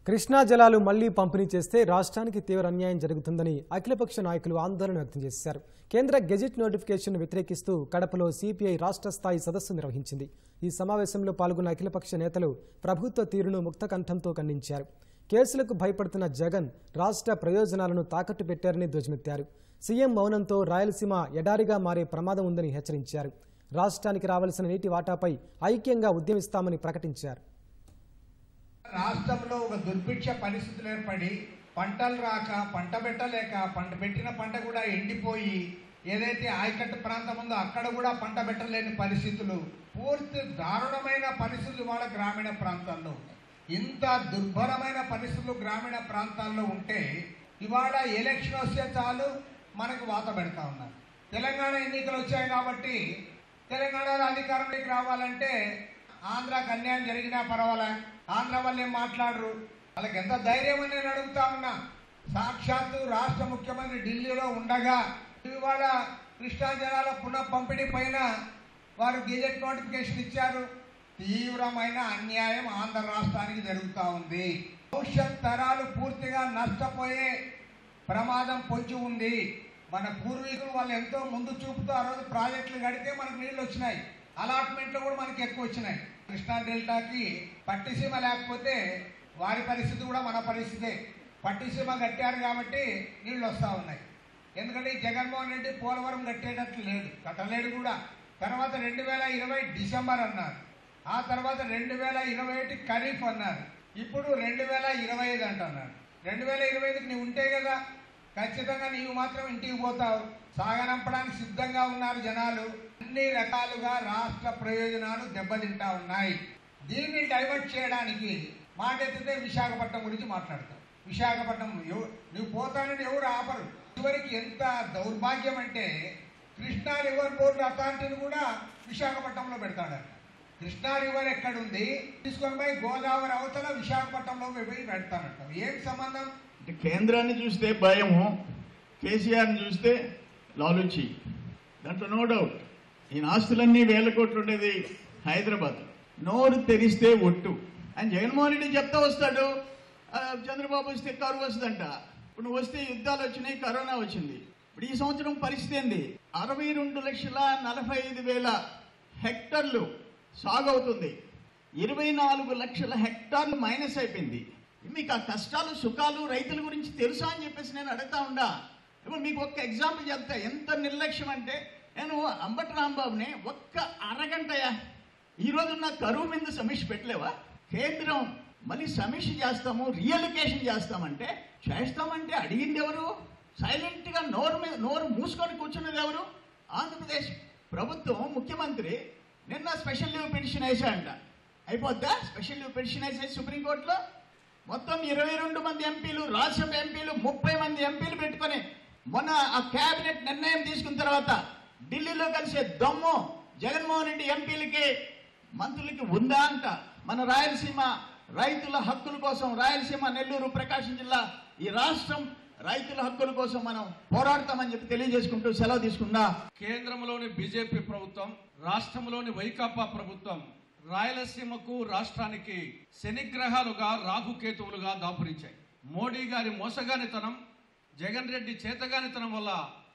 కృష్ణా జలాలు మళ్లీ పంపిణీ చేస్తే రాష్ట్రానికి తీవ్ర అన్యాయం జరుగుతుందని అఖిలపక్ష నాయకులు ఆందోళన వ్యక్తం చేశారు కేంద్ర గెజిట్ నోటిఫికేషన్ వ్యతిరేకిస్తూ కడపలో సిపిఐ రాష్ట్ర స్థాయి సదస్సు నిర్వహించింది ఈ సమావేశంలో పాల్గొన్న అఖిలపక్ష నేతలు ప్రభుత్వ తీరును ముక్తకంఠంతో ఖండించారు కేసులకు భయపడుతున్న జగన్ రాష్ట్ర ప్రయోజనాలను తాకట్టు పెట్టారని ధ్వజమెత్తారు సీఎం మౌనంతో రాయలసీమ ఎడారిగా మారే ప్రమాదం ఉందని హెచ్చరించారు రాష్ట్రానికి రావాల్సిన నీటి వాటాపై ఐక్యంగా ఉద్యమిస్తామని ప్రకటించారు రాష్ట్రంలో ఒక దుర్భిక్ష పరిస్థితులు ఏర్పడి పంటలు రాక పంట పెట్టలేక పంట పెట్టిన పంట కూడా ఎండిపోయి ఏదైతే ఆయకట్టు ప్రాంతం ఉందో అక్కడ కూడా పంట పెట్టలేని పరిస్థితులు పూర్తి దారుణమైన పరిస్థితులు వాళ్ళ గ్రామీణ ప్రాంతాల్లో ఉన్నాయి. ఇంత దుర్భరమైన పరిస్థితులు గ్రామీణ ప్రాంతాల్లో ఉంటే ఇవాళ ఎలక్షన్ వస్తే చాలు మనకు వాత పెడతా ఉన్నారు తెలంగాణ ఎన్నికలు వచ్చాయి కాబట్టి తెలంగాణలో అధికారంలోకి రావాలంటే ఆంధ్రాకి అన్యాయం జరిగినా పర్వాలే ఆంధ్ర వాళ్ళు ఏం మాట్లాడరు వాళ్ళకి ఎంత ధైర్యం అని నేను అడుగుతా ఉన్నా సాక్షాత్తు రాష్ట్ర ముఖ్యమంత్రి ఢిల్లీలో ఉండగా ఇవాళ కృష్ణా జలాల పునః పంపిణీ పైన వారు గెజెట్ నోటిఫికేషన్ ఇచ్చారు తీవ్రమైన అన్యాయం ఆంధ్ర రాష్ట్రానికి జరుగుతూ ఉంది భవిష్యత్ తరాలు పూర్తిగా నష్టపోయే ప్రమాదం పొంచి ఉంది మన పూర్వీకులు వాళ్ళు ఎంతో ముందు చూపుతూ ఆ రోజు ప్రాజెక్టులు కడితే మనకు నీళ్లు వచ్చినాయి అలాట్మెంట్లు కూడా మనకి ఎక్కువ వచ్చినాయి కృష్ణా డెల్టాకి పట్టిసీమ లేకపోతే వారి పరిస్థితి కూడా మన పరిస్థితే పట్టిసీమ కట్టారు కాబట్టి నీళ్లు వస్తూ ఉన్నాయి ఎందుకంటే ఈ జగన్మోహన్ రెడ్డి పోలవరం కట్టేటట్లు లేడు కట్టలేడు కూడా తర్వాత రెండు వేల ఇరవై డిసెంబర్ అన్నారు ఆ తర్వాత రెండు వేల ఇరవై ఒకటి ఖరీఫ్ అన్నారు ఇప్పుడు రెండు వేల ఇరవై ఐదు అంటున్నారు రెండు వేల ఇరవై ఐదుకి నీవు ఉంటే కదా ఖచ్చితంగా నీవు మాత్రం ఇంటికి పోతావు సాగనంపడానికి సిద్ధంగా ఉన్నారు జనాలు అన్ని రకాలుగా రాష్ట్ర ప్రయోజనాలు దెబ్బతింటా ఉన్నాయి దీన్ని డైవర్ట్ చేయడానికి మాటెత్తితే విశాఖపట్నం గురించి మాట్లాడతాం విశాఖపట్నం ఎవ- నువ్వు పోతానని ఎవరు ఆపరు చివరికి ఎంత దౌర్భాగ్యం అంటే కృష్ణా రివర్ బోర్డు అథారిటీని కూడా విశాఖపట్నంలో పెడతాడంట కృష్ణా రివర్ ఎక్కడుంది తీసుకొని పోయి గోదావరి అవతల విశాఖపట్నంలో పోయి పెడతానంట ఏం సంబంధం అంటే కేంద్రాన్ని చూస్తే భయము కేసీఆర్ని చూస్తే లాలుచి దాంట్లో నో డౌట్ ఈయన ఆస్తులన్నీ వేల కోట్లు ఉండేది హైదరాబాద్ నోరు తెరిస్తే ఒట్టు ఆయన జగన్మోహన్ రెడ్డి చెప్తా వస్తాడు ఆ, చంద్రబాబు వస్తే కరువు వస్తుందంట ఇప్పుడు నువ్వు వస్తే యుద్ధాలు వచ్చినాయి కరోనా వచ్చింది ఇప్పుడు ఈ సంవత్సరం పరిస్థితి ఏంది అరవై రెండు లక్షల నలభై ఐదు వేల హెక్టర్లు సాగు అవుతుంది ఇరవై నాలుగు లక్షల హెక్టార్లు మైనస్ అయిపోయింది మీకు ఆ కష్టాలు సుఖాలు రైతుల గురించి తెలుసా అని చెప్పేసి నేను అడుగుతా ఉండా ఇప్పుడు మీకు ఒక్క ఎగ్జాంపుల్ చెప్తా ఎంత నిర్లక్ష్యం అంటే నేను అంబటి రాంబాబుని ఒక్క అరగంటయా ఈ రోజు నా కరువు మీద సమీక్ష పెట్టలేవా కేంద్రం మళ్ళీ సమీక్ష చేస్తాము రియలికేషన్ చేస్తామంటే చేస్తామంటే అడిగింది ఎవరు సైలెంట్ గా నోరు మీద నోరు మూసుకొని కూర్చున్నది ఎవరు ఆంధ్రప్రదేశ్ ప్రభుత్వం ముఖ్యమంత్రి నిన్న స్పెషల్ లీవ్ పిటిషన్ వేసాడంట అయిపోద్దా స్పెషల్ లీవ్ పిటిషన్ వేసేసి సుప్రీంకోర్టులో మొత్తం ఇరవై రెండు మంది ఎంపీలు రాజ్యసభ ఎంపీలు ముప్పై మంది ఎంపీలు పెట్టుకొని మొన్న ఆ కేబినెట్ నిర్ణయం తీసుకున్న తర్వాత ఢిల్లీలో కలిసే దమ్ము జగన్మోహన్ రెడ్డి ఎంపీలకి మంత్రులకి ఉందా అంట మన రాయలసీమ రైతుల హక్కుల కోసం రాయలసీమ నెల్లూరు ప్రకాశం జిల్లా ఈ రాష్ట్రం రైతుల హక్కుల కోసం మనం పోరాడతామని చెప్పి తెలియజేసుకుంటూ సెలవు తీసుకున్నా కేంద్రంలోని బీజేపీ ప్రభుత్వం రాష్ట్రంలోని వైకాపా ప్రభుత్వం రాయలసీమకు రాష్ట్రానికి శనిగ్రహాలుగా రాహుకేతువులుగా దాపురించాయి మోడీ గారి మోసగానితనం జగన్ రెడ్డి చేతగానితనం వల్ల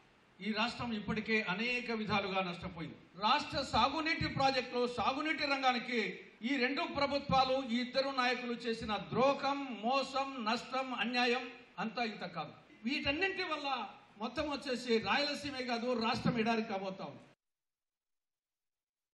ఈ రాష్ట్రం ఇప్పటికే అనేక విధాలుగా నష్టపోయింది రాష్ట్ర సాగునీటి ప్రాజెక్టులు సాగునీటి రంగానికి ఈ రెండు ప్రభుత్వాలు ఈ ఇద్దరు నాయకులు చేసిన ద్రోహం మోసం నష్టం అన్యాయం అంతా ఇంత కాదు వీటన్నింటి వల్ల మొత్తం వచ్చేసి రాయలసీమే కాదు రాష్ట్రం ఎడారి కాబోతా ఉంది